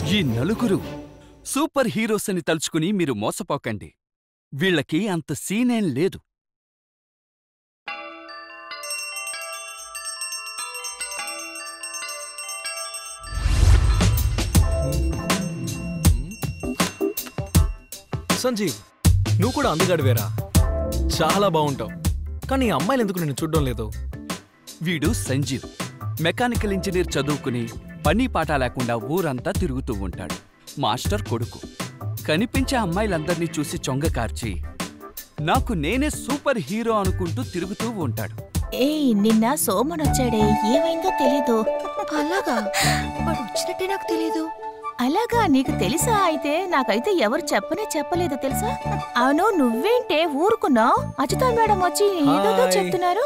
ఈ నలుగురు super heroes అని తలుచుకుని మీరు మోసపోకండి వీళ్ళకి అంత సీనేం లేదు సంజీవ్ నువ్వు కూడా అందగాడివేరా చాలా బాగుంటావు కానీ ఈ అమ్మాయిలు ఎందుకు నిన్ను చూడడం లేదు వీడు సంజీవ్ మెకానికల్ ఇంజనీర్ చదువుకుని పని పాట లేకుండా ఊరంతా తిరుగుతూ ఉంటాడు మాస్టర్ కొడుకు కనిపించే అమ్మాయిలందర్నీ చూసి చొంగ కార్చి నాకు నేనే సూపర్ హీరో అనుకుంటూ తిరుగుతూ ఉంటాడు ఏయ్ నిన్న సోమన్ వచ్చాడే ఏమైందో తెలీదు అలాగా వాడు వచ్చినట్టే నాకు తెలీదు అలాగా నీకు తెలుసా అయితే నాకైతే ఎవరు చెప్పనే చెప్పలేదు తెలుసా అవును నువ్వేంటే ఊరుకున్నావు అచితా మేడం వచ్చి ఏదోదో హాయ్. చెప్తున్నారు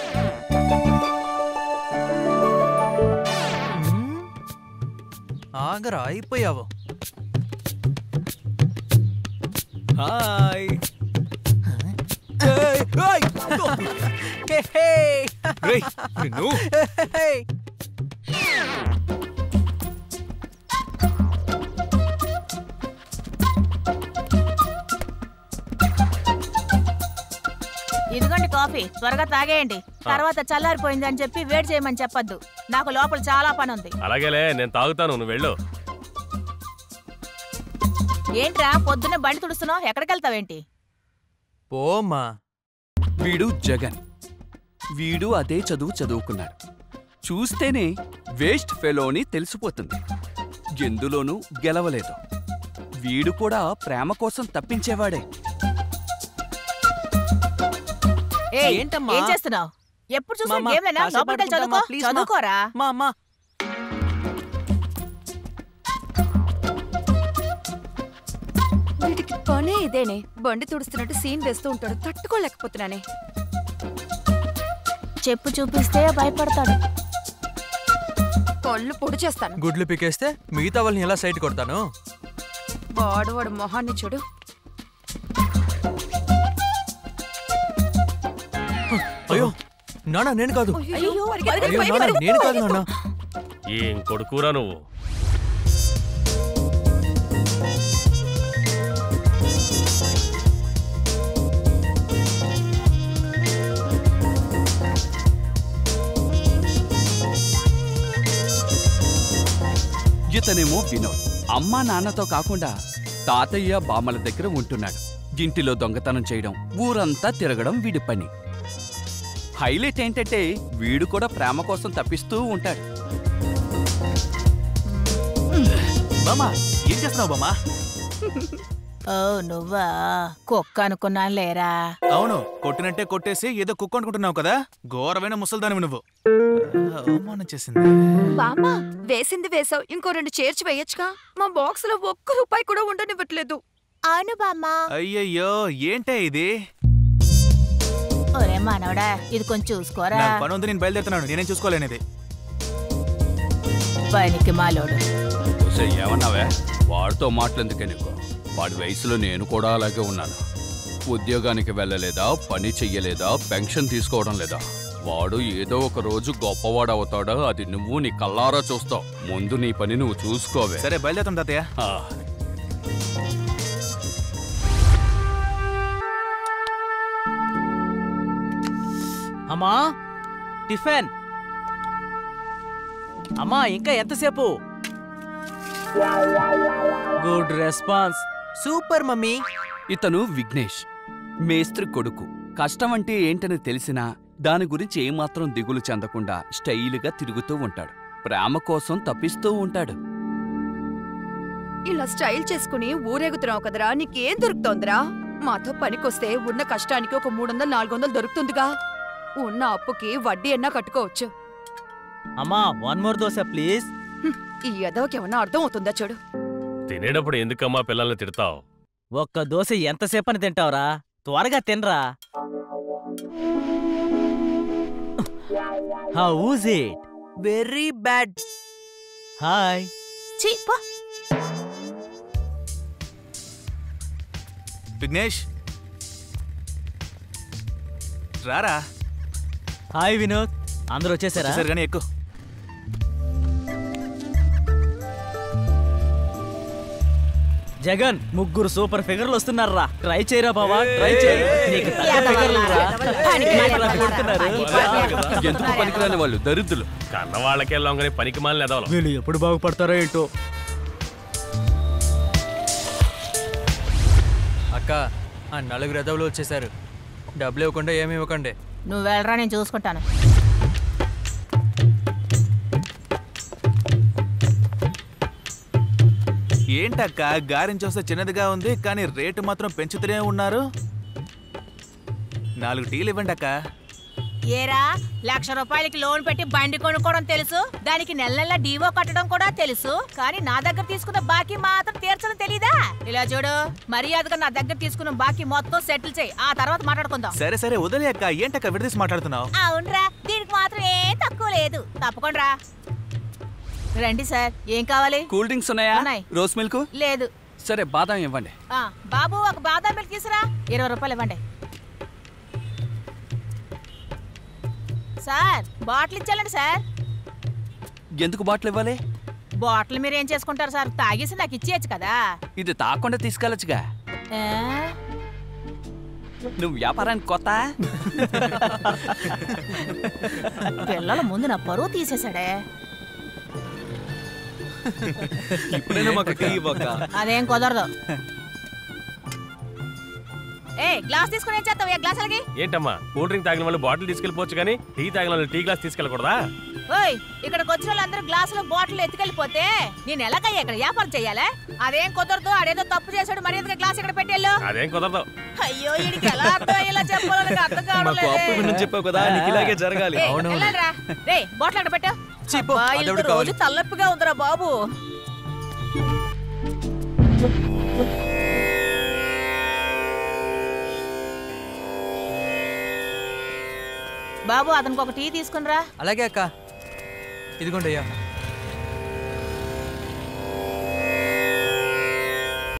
ఆగరా అయిపోయావు హాయ్ ఏయ్, ఏయ్, హే, హే, రేయ్ నిన్ను హే. ఇదిగోండి కాఫీ త్వరగా తాగేయండి తర్వాత చల్లారిపోయింది అని చెప్పి వేడి చేయమని చెప్పొద్దు నాకు లోపల చాలా పని ఉంది అలాగేలే నేను తాగుతాను నువ్వు వెళ్ళు ఏంట్రా పొద్దున్నే బండి తుడుస్తున్నావు ఎక్కడికి వెళ్తావేంటి పోమ్మా వీడు జగన్ వీడు అదే చదువు చదువుకున్నాడు చూస్తేనే వేస్ట్ ఫెలోని తెలిసిపోతుంది ఎందులోనూ గెలవలేదు వీడు కూడా ప్రేమ కోసం తప్పించేవాడే ఏయ్, ఏంటమ్మా? ఏం చేస్తున్నావు ఎప్పుడు చూసినా మామ, గేమ్లేనా కాసేపు లోపలికి వెళ్ళి ఆడుకుంటామా? చదువుకో ప్లీజ్ మా. చదువుకోరా మా అమ్మ వీటికి పనే ఇదేనే బండి తుడుస్తున్నట్టు సీన్ వేస్తూ ఉంటాడు తట్టుకోలేకపోతున్నానే చెప్పు చూపిస్తే భయపడతాడు కళ్ళు పొడి చేస్తాను గుడ్లు పీకేస్తే మిగతా వాళ్ళని ఎలా సైట్ కొడతాను వాడు వాడు మొహాన్ని చూడు అయ్యో నానా నేను కాదు అయ్యో, పరిగెత్తు, అయ్యో పరిగెత్తు, నాన్న నేను కాదు నాన్న ఏం కొడుకురా నువ్వు ఇతనేమో వినోద్ అమ్మా నాన్నతో కాకుండా తాతయ్య బామ్మల దగ్గర ఉంటున్నాడు ఇంటిలో దొంగతనం చేయడం ఊరంతా తిరగడం వీడి పని హైలైట్ ఏంటంటే వీడు కూడా ప్రేమ కోసం తప్పిస్తూ ఉంటాడు బామ్మా ఏం చేస్తున్నావు బామ్మా ఓ నువ్వా కుక్క అనుకున్నాను లేరా అవును కొట్టినట్టే కొట్టేసి ఏదో కుక్క అనుకుంటున్నావు కదా ఘోరమైన ముసల్దానివి నువ్వు ఆ, అవమానం చేసింది బామ్మ వేసింది వేసావు ఇంకో రెండు చేర్చి వేయొచ్చుగా మా బాక్స్ లో ఒక్క రూపాయి కూడా ఉండనివ్వట్లేదు అవును బామ్మ అయ్యయ్యో ఏంటే ఇది ఒరే మనవడా ఇది కొంచెం చూసుకోరా నాకు పని ఉంది నేను బయలుదేరుతున్నాను నేనేం చూసుకోలేనిది పనికి మాలోడు ఒసేయ్, ఏమన్నావే వాడితో మాటలెందుకే నీకు వాడి వయసులో నేను కూడా అలాగే ఉన్నాను ఉద్యోగానికి వెళ్ళలేదా పని చెయ్యలేదా పెన్షన్ తీసుకోవడం లేదా వాడు ఏదో ఒక రోజు గొప్పవాడు అవుతాడా అది నువ్వు నీ కల్లారా చూస్తావు ముందు నీ పని నువ్వు చూసుకోవే సరే బయలుదేరుతాం తాతయ్య ఆ, అమ్మా టిఫిన్ అమ్మా ఇంకా ఎంతసేపు గుడ్ రెస్పాన్స్ సూపర్ మమ్మీ ఇతను విఘ్నేష్ మేస్త్రి కొడుకు కష్టం అంటే ఏంటని తెలిసినా దాని గురించి ఏమాత్రం దిగులు చెందకుండా స్టైలుగా తిరుగుతూ ఉంటాడు ప్రేమ కోసం తప్పిస్తూ ఉంటాడు ఇలా స్టైల్ చేసుకుని ఊరేగుతున్నావు కదరా నీకేం దొరుకుతోందిరా మాతో పనికొస్తే ఉన్న కష్టానికి ఒక మూడు వందలు నాలుగు వందలు దొరుకుతుందిగా ఉన్న అప్పుకి వడ్డీ అన్నా కట్టుకోవచ్చు అమ్మా వన్ మోర్ దోశ ప్లీజ్ హ్మ్, ఈ ఎదవకి ఏమన్నా అర్థం అవుతుందా చూడు తినేటప్పుడు ఎందుకమ్మా పిల్లల్ని తిడతావు ఒక్క దోశ ఎంతసేపని తింటావురా త్వరగా తినరా how was it very bad hi చీ పో విఘ్నేష్ రారా హాయ్ వినోద్ అందరూ వచ్చేసారా సరే కానీ ఎక్కువ జగన్ ముగ్గురు సూపర్ ఫిగర్లు వస్తున్నారా ట్రై చేయరా బావా ట్రై చేయి నీకు తగ్గ ఫిగర్లు రా. ఏంట్రా కొడుతున్నారు? ఎందుకు పనికిరాని వాళ్ళు దరిద్రులు కన్న వాళ్ళకే లొంగని పనికి మాలిన ఎదవలం వీళ్ళు ఎప్పుడు బాగుపడతారో ఏంటో అక్క ఆ నలుగురు ఎదవులు వచ్చేసారు డబ్బులు ఇవ్వకుండా ఏమి ఇవ్వకండి నువ్వు వెళ్ళరా నేను చూసుకుంటాను ఏంటక్క గారిని చూస్తే చిన్నదిగా ఉంది కానీ రేటు మాత్రం పెంచుతూనే ఉన్నారు నాలుగు టీలు ఇవ్వండి అక్క ఏరా లక్ష రూపాయలకి లోన్ పెట్టి బండి కొనుక్కోవడం తెలుసు దానికి నెల నెల డీవో కట్టడం కూడా తెలుసు కానీ నా దగ్గర తీసుకున్న బాకీ మాత్రం తీర్చడం తెలీదా ఇలా చూడు మర్యాదగా నా దగ్గర తీసుకున్న బాకీ మొత్తం సెటిల్ చేయి ఆ తర్వాత మాట్లాడుకుందాం సరే సరే వదిలే అక్క ఏంటక్క విడదీసి మాట్లాడుతున్నావు అవునరా దీనికి మాత్రం ఏం తక్కువ లేదు తప్పకుండా రండి సార్ ఏం కావాలి కూల్ డ్రింక్స్ ఉన్నాయా ఉన్నాయి. రోస్ మిల్క్ లేదు సరే బాదం ఇవ్వండి ఆ బాబు ఒక బాదం మిల్క్ తీసురా ఇరవై రూపాయలు ఇవ్వండి సార్ బాటిల్ ఇచ్చాలండి సార్ ఎందుకు బాటిల్ ఇవ్వాలి బాటిల్ మీరు ఏం చేసుకుంటారు సార్ తాగేసి నాకు ఇచ్చేయచ్చు కదా ఇది తాకుండా తీసుకెళ్ళచ్చుగా ఆ? నువ్వు వ్యాపారానికి కొత్త పిల్లల ముందు నా పరువు తీసేశాడే ఇప్పుడైనా మాకు టీ ఇవ్వక అదేం కుదరదు ఏ గ్లాస్ తీసుకుని ఏం చేస్తావు ఏ గ్లాస్ అలాగే ఏంటమ్మా కూల్ డ్రింక్ తాగిన వాళ్ళు బాటిల్ తీసుకెళ్ళిపోవచ్చు కానీ టీ తాగిన వాళ్ళు టీ గ్లాస్ తీసుకెళ్ళకూడదా ఓయ్ ఇక్కడికి వచ్చిన వాళ్ళందరూ గ్లాసులో బాటిల్ ఎత్తుకెళ్ళిపోతే నేను ఎలాగయ్యా ఇక్కడ వ్యాపారం చెయ్యాలా అదేం కుదరదు ఆడేదో తప్పు చేశాడు మరి ఎందుకు గ్లాస్ ఇక్కడ పెట్టేళ్ళు అదేం కుదరదు అయ్యో వీడికి ఎలా అర్థం అయ్యేలా చెప్పాలో నాకు అర్థం మాకు అప్పు కావడం వినని చెప్పావు కదా నీకు ఇలాగే జరగాలి రే బాటిల్ అక్కడ పెట్టు చీపు, అబ్బా, అదెవడికి వీళ్ళకి కావాలి? రోజు తలనొప్పిగా ఉందిరా బాబు బాబు అతనికి ఒక టీ తీసుకునిరా అలాగే అక్క ఇదిగోండి అయ్యా